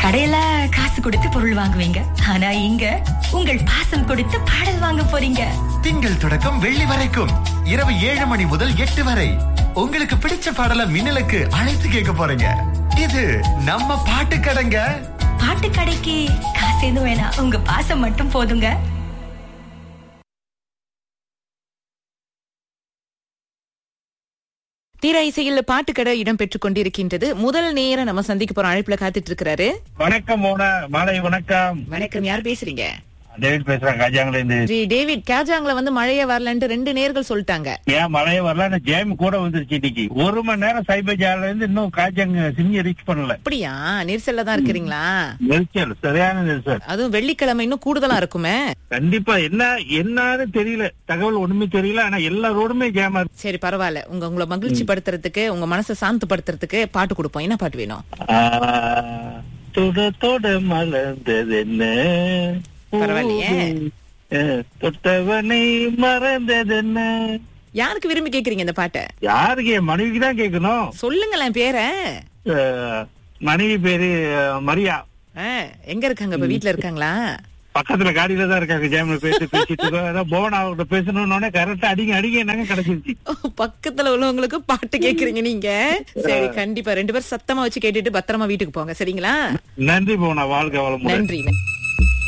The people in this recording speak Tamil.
கடையில காசு கொடுத்து பொருள் வாங்குவீங்க ஆனா இங்க உங்கள் பாசம் கொடுத்து பாடல் வாங்க போறீங்க திங்கள் தொடக்கம் வெள்ளி வரைக்கும் இரவு ஏழு மணி முதல் எட்டு வரை உங்களுக்கு பிடிச்ச பாடல மின்னலுக்கு அழைத்து கேட்க போறீங்க இது நம்ம பாட்டு கடைங்க பாட்டு கடைக்கு காசு எதுவும் வேணாம் உங்க பாசம் மட்டும் போதுங்க தீர இசையில் பாட்டுக்கடை இடம் பெற்றுக் கொண்டிருக்கின்றது முதல் நேரம் நம்ம சந்திக்க போற அழைப்புல காத்துட்டு இருக்கிறாரு வணக்கம் மோனா மாலை வணக்கம் வணக்கம் யார் பேசுறீங்க டேவிட் பேசுறேன் காஜாங்கல இருந்து ஜி டேவிட் கேஜாங்ல வந்து மழையே வரலன்ட்டு ரெண்டு நேர்கள் சொல்லிட்டாங்க ஏன் மழையே வரல ஆனா ஜேம் கூட வந்துருச்சு இன்னைக்கு ஒரு மணி நேரம் சைபர் ஜால இருந்து இன்னும் காஜாங்க சிஞ்சி ரீச் பண்ணல அப்படியா நெரிசல்ல தான் இருக்கிறீங்களா நெரிசல் சரியான நெரிசல் அதுவும் வெள்ளிக்கிழமை இன்னும் கூடுதலா இருக்குமே கண்டிப்பா என்ன என்னன்னு தெரியல தகவல் ஒண்ணுமே தெரியல ஆனா எல்லா ரோடுமே ஜேமா இருக்கு சரி பரவாயில்ல உங்க உங்களை மகிழ்ச்சி படுத்துறதுக்கு உங்க மனசை சாந்தப்படுத்துறதுக்கு பாட்டு கொடுப்போம் என்ன பாட்டு வேணும் ஆ, தொட தொட மலர்ந்தது என்ன பரவாயில்லையே. ஆ, தொட்டவனை மறந்தது என்ன யாருக்கு விரும்பி கேக்குறீங்க இந்த பாட்டை யாருக்கு என் மனைவிக்கு தான் கேட்கணும் சொல்லுங்களேன் பேரை அஹ், மனைவி பேரு அஹ், மரியா ஆ, எங்க இருக்காங்க இப்ப வீட்ல இருக்காங்களா பக்கத்துல காடியில தான் இருக்காங்க ஜேம்ல பேசி பேசிட்டு இருக்கோம். அதான் போவன் அவர்கிட்ட பேசணும்னு கரெக்டா அடிங்க அடிங்க என்னங்க கிடைச்சிருச்சு ஓ, பக்கத்துல உள்ளவங்களுக்கு பாட்டு கேக்குறீங்க நீங்க சரி கண்டிப்பா ரெண்டு பேரும் சத்தமா வச்சு கேட்டுட்டு பத்திரமா வீட்டுக்கு போங்க சரிங்களா நன்றி போனா வாழ்க வளமுடன் நன்றி